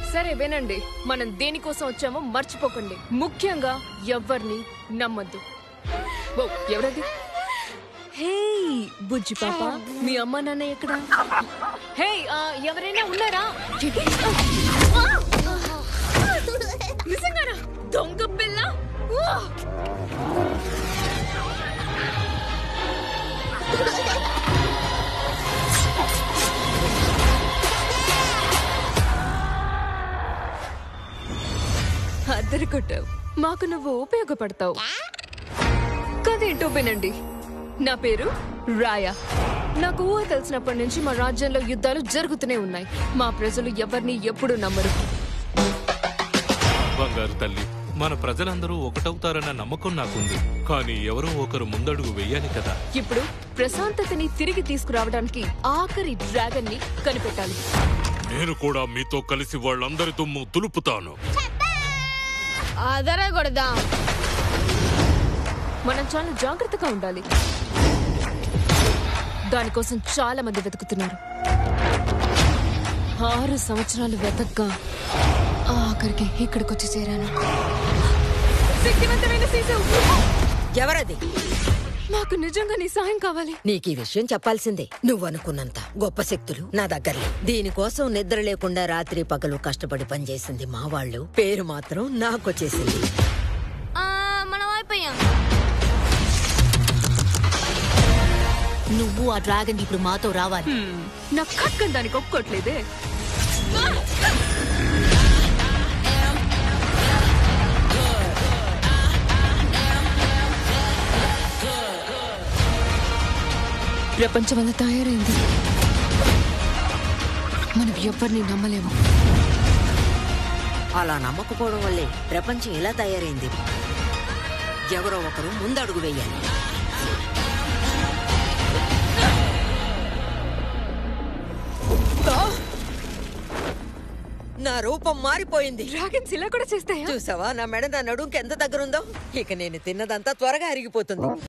సరే వినండి మనం దేనికోసం వచ్చామో మర్చిపోకండి ముఖ్యంగా ఎవ్వరిని నమ్మద్దు ఓ ఎవరది హే బుజ్జి పాప మీ అమ్మ నాన్న ఎక్కడ హే ఆ, ఎవరైనా ఉన్నారా ఏంటి? ఆ! నిజంగానా దొంగ పిల్ల ఆ! అద్దరు కొట్టావు మాకు నువ్వు ఉపయోగపడతావు కదేంటో వినండి నా పేరు రాయా నాకు ఊహ తెలిసినప్పటి నుంచి మా రాజ్యంలో యుద్ధాలు జరుగుతూనే ఉన్నాయి మా ప్రజలు ఎవరిని ఎప్పుడు నమ్మరు బంగారు తల్లి మన ప్రజలందరూ ఒకటవుతారన్న నమ్మకం నాకుంది కానీ ఎవరో ఒకరు ముందడుగు వెయ్యాలి కదా ఇప్పుడు ప్రశాంతతని తిరిగి తీసుకురావడానికి ఆఖరి డ్రాగన్ ని కనిపెట్టాలి నేను కూడా మీతో కలిసి వాళ్ళందరి తుమ్ము తులుపుతాను అదర కొడదాం మనం చాలా జాగ్రత్తగా ఉండాలి దానికోసం చాలా మంది వెతుకుతున్నారు ఆరు సంవత్సరాలు వెతగ్గా ఆఖరికి ఇక్కడికి వచ్చి చేరాను శక్తివంతమైన సీసం ఎవరది మాకు నిజంగా నీ సాయం కావాలి నీకు ఈ విషయం చెప్పాల్సిందే నువ్వు అనుకున్నంత గొప్ప శక్తులు నా దగ్గర లేవు. దీనికోసం నిద్ర లేకుండా రాత్రి పగలు కష్టపడి పనిచేసింది మా వాళ్ళు పేరు మాత్రం నాకొచ్చేసింది మనం అయిపోయాం నువ్వు ఆ డ్రాగన్ ఇప్పుడు మాతో రావాలి హ్మ్, నా కక్కని దానికి ఒప్పుకోట్లేదే ప్రపంచమంతా తయారైంది మనం ఎవరిని నమ్మలేము అలా నమ్మకపోవడం వల్లే ప్రపంచం ఇలా తయారైంది ఎవరో ఒకరు ముందడుగు వెయ్యాలి నా రూపం మారిపోయింది డ్రాగన్స్ ఇలా కూడా చేస్తాయా చూసావా నా మెడ నా నడుంకి ఎంత దగ్గరుందో ఇక నేను తిన్నదంతా త్వరగా అరిగిపోతుంది